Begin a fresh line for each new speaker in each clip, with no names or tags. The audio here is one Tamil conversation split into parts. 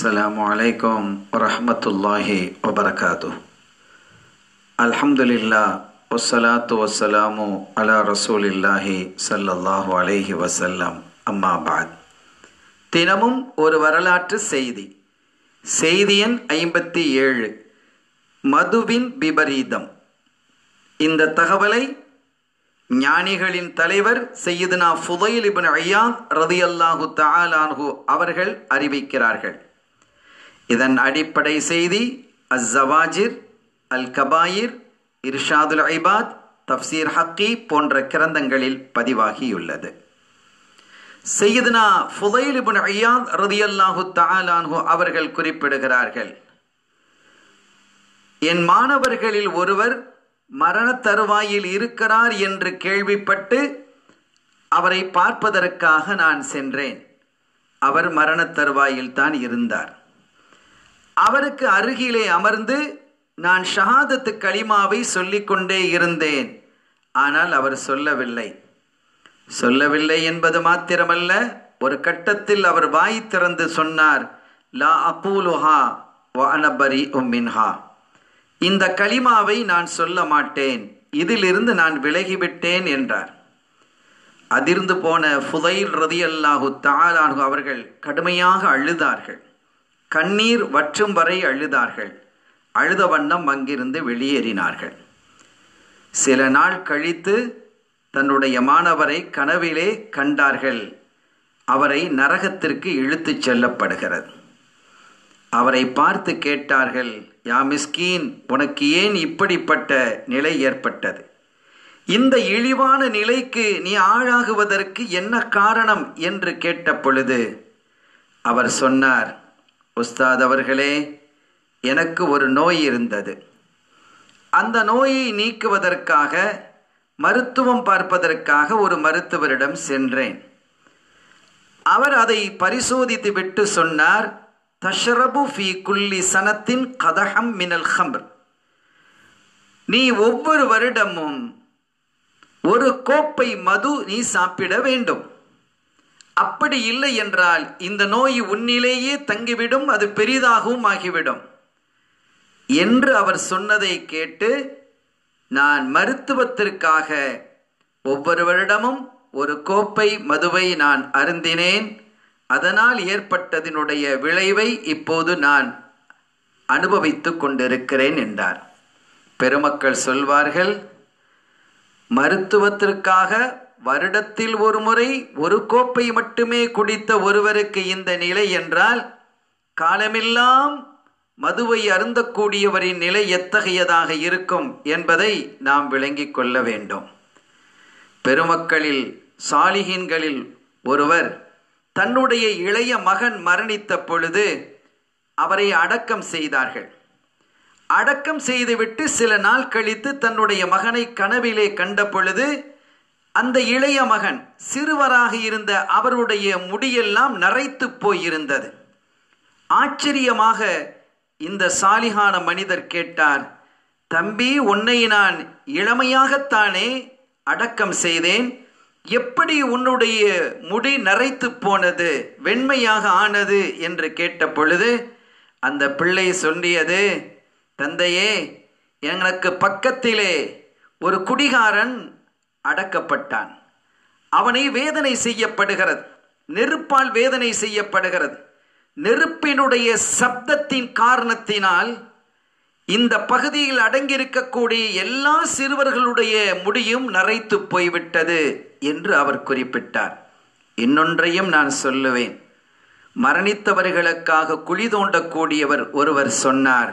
السلام عليكم ورحمة الله وبركاته الحمد لله والصلاة والسلام على رسول الله صلى الله عليه وسلم أما بعد தினமும் ஒரு வரலாற்று செய்தி செய்தி எண் ஐம்பத்தி ஏழு மதுவின் விபரீதம் இந்த தகவலை ஞானிகளின் தலைவர் செய்யுதுனா ஃபுதைல் இபின் ஐயாத் ரதியல்லாஹு தஆலான்ஹு அவர்கள் அறிவிக்கிறார்கள் இதன் அடிப்படை செய்தி அஸ்ஸவாஜிர் அல் கபாயிர் இர்ஷாதுல் ஐபாத் தப்சீர் ஹக்கி போன்ற கிரந்தங்களில் பதிவாகியுள்ளது செய்யுதுனா ஃபுதைல் இபின் ஐயாத் ரதியல்லாஹு தஆலான்ஹு அவர்கள் குறிப்பிடுகிறார்கள் என் மாணவர்களில் ஒருவர் மரண தருவாயில் இருக்கிறார் என்று கேள்விப்பட்டு அவரை பார்ப்பதற்காக நான் சென்றேன் அவர் மரண தருவாயில் தான் இருந்தார் அவருக்கு அருகிலே அமர்ந்து நான் ஷஹாதத்து கலிமாவை சொல்லிக்கொண்டே இருந்தேன் ஆனால் அவர் சொல்லவில்லை சொல்லவில்லை என்பது மாத்திரமல்ல ஒரு கட்டத்தில் அவர் வாய் திறந்து சொன்னார் லா அகூலுஹா வனபரி உம்மின்ஹா இந்த களிமாவை நான் சொல்ல மாட்டேன் இதிலிருந்து நான் விலகிவிட்டேன் என்றார் அதிர்ந்து போன ஃபுதைல் ரதி அல்லாஹு தாலானு அவர்கள் கடுமையாக அழுதார்கள் கண்ணீர் வற்றும் வரை அழுதார்கள் அழுத வண்ணம் அங்கிருந்து வெளியேறினார்கள் சில நாள் கழித்து தன்னுடைய மாணவரை கனவிலே கண்டார்கள் அவரை நரகத்திற்கு இழுத்துச் செல்லப்படுகிறது அவரை பார்த்து கேட்டார்கள் யா மிஸ்கீன் உனக்கு ஏன் இப்படிப்பட்ட நிலை ஏற்பட்டது இந்த இழிவான நிலைக்கு நீ ஆளாகுவதற்கு என்ன காரணம் என்று கேட்ட பொழுது அவர் சொன்னார் உஸ்தாத் அவர்களே எனக்கு ஒரு நோய் இருந்தது அந்த நோயை நீக்குவதற்காக மருத்துவம் பார்ப்பதற்காக ஒரு மருத்துவரிடம் சென்றேன் அவர் அதை பரிசோதித்து விட்டு சொன்னார் தஷ்ரபு ஃபி குல்லி சனத்தின் கதகம் மினல் ஹம்ர் நீ ஒவ்வொரு வருடமும் ஒரு கோப்பை மது நீ சாப்பிட வேண்டும் அப்படி இல்லை என்றால் இந்த நோய் உன்னிலேயே தங்கிவிடும் அது பெரிதாகவும் ஆகிவிடும் என்று அவர் சொன்னதை கேட்டு நான் மருத்துவத்திற்காக ஒவ்வொரு வருடமும் ஒரு கோப்பை மதுவை நான் அருந்தினேன் அதனால் ஏற்பட்டதினுடைய விளைவை இப்போது நான் அனுபவித்து கொண்டிருக்கிறேன் என்றார் பெருமக்கள் சொல்வார்கள் மருத்துவத்திற்காக வருடத்தில் ஒரு முறை ஒரு கோப்பை மட்டுமே குடித்த ஒருவருக்கு இந்த நிலை என்றால் காலமெல்லாம் மதுவை அருந்தக்கூடியவரின் நிலை எத்தகையதாக இருக்கும் என்பதை நாம் விளங்கிக் கொள்ள வேண்டும் பெருமக்களில் சாலிகின்களில் ஒருவர் தன்னுடைய இளைய மகன் மரணித்த பொழுது அவரை அடக்கம் செய்தார்கள் அடக்கம் செய்துவிட்டு சில நாள் கழித்து தன்னுடைய மகனை கனவிலே கண்ட பொழுது அந்த இளைய மகன் சிறுவராக இருந்த அவருடைய முடியெல்லாம் நரைத்து போயிருந்தது ஆச்சரியமாக இந்த சாலிகான மனிதர் கேட்டார் தம்பி உன்னை நான் இளமையாகத்தானே அடக்கம் செய்தேன் எப்படி உன்னுடைய முடி நரைத்து போனது வெண்மையாக ஆனது என்று கேட்ட பொழுது அந்த பிள்ளை சொல்லியது தந்தையே எனக்கு பக்கத்திலே ஒரு குடிகாரன் அடக்கப்பட்டான் அவனை வேதனை செய்யப்படுகிறது நெருப்பால் வேதனை செய்யப்படுகிறது நெருப்பினுடைய சப்தத்தின் காரணத்தினால் இந்த பகுதியில் அடங்கியிருக்கக்கூடிய எல்லா சிறுவர்களுடைய முடியும் நரைத்து போய்விட்டது என்று அவர் குறிப்பிட்டார் இன்னொன்றையும் நான் சொல்லுவேன் மரணித்தவர்களுக்காக குழி தோண்டக்கூடியவர் ஒருவர் சொன்னார்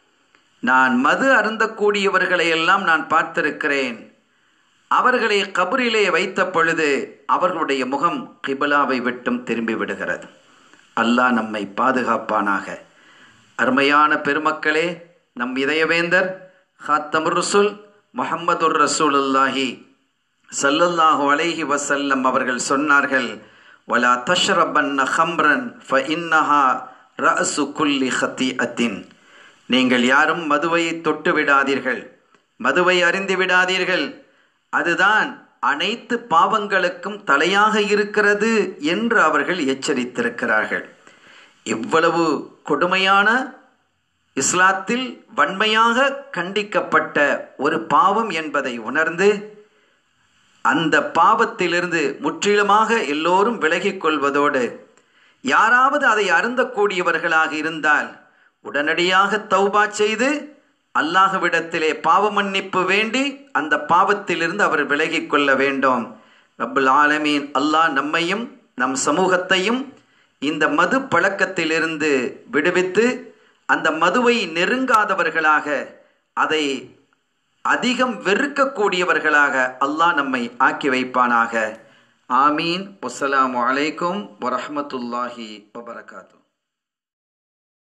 நான் மது அருந்தக்கூடியவர்களை எல்லாம் நான் பார்த்திருக்கிறேன் அவர்களை கபரிலே வைத்த பொழுது அவர்களுடைய முகம் கிபலாவை விட்டும் திரும்பி விடுகிறது அல்லாஹ் நம்மை பாதுகாப்பானாக அருமையான பெருமக்களே நம் இதயவேந்தர் ஹாத்தமுர் ரசூல் முஹம்மதுர் ரசூலுல்லாஹி சல்லல்லாஹு அலைஹி வசல்லம் அவர்கள் சொன்னார்கள் வலா தஷ்ரபன்ன ஹம்ரன் ஃப இன்னஹா ரஅசு குல்லி ஹத்தி அத்தின் நீங்கள் யாரும் மதுவை தொட்டு விடாதீர்கள் மதுவை அறிந்து விடாதீர்கள் அதுதான் அனைத்து பாவங்களுக்கும் தலையாக இருக்கிறது என்று அவர்கள் எச்சரித்திருக்கிறார்கள் இவ்வளவு கொடுமையான இஸ்லாத்தில் வன்மையாக கண்டிக்கப்பட்ட ஒரு பாவம் என்பதை உணர்ந்து அந்த பாவத்திலிருந்து முற்றிலுமாக எல்லோரும் விலகிக் கொள்வதோடு யாராவது அதை அருந்தக்கூடியவர்களாக இருந்தால் உடனடியாக தௌபா செய்து அல்லாஹ்விடத்திலே பாவ மன்னிப்பு வேண்டி அந்த பாவத்திலிருந்து அவர் விலகிக் கொள்ள வேண்டும் ரப்புல் ஆலமீன் அல்லாஹ் நம்மையும் நம் சமூகத்தையும் இந்த மது பழக்கத்திலிருந்து விடுவித்து அந்த மதுவை நெருங்காதவர்களாக அதை அதிகம் வெறுக்கக்கூடியவர்களாக அல்லாஹ் நம்மை ஆக்கி வைப்பானாக ஆமீன் வஸ்ஸலாமு அலைக்கும் வரஹ்மத்துல்லாஹி வபரகாத்து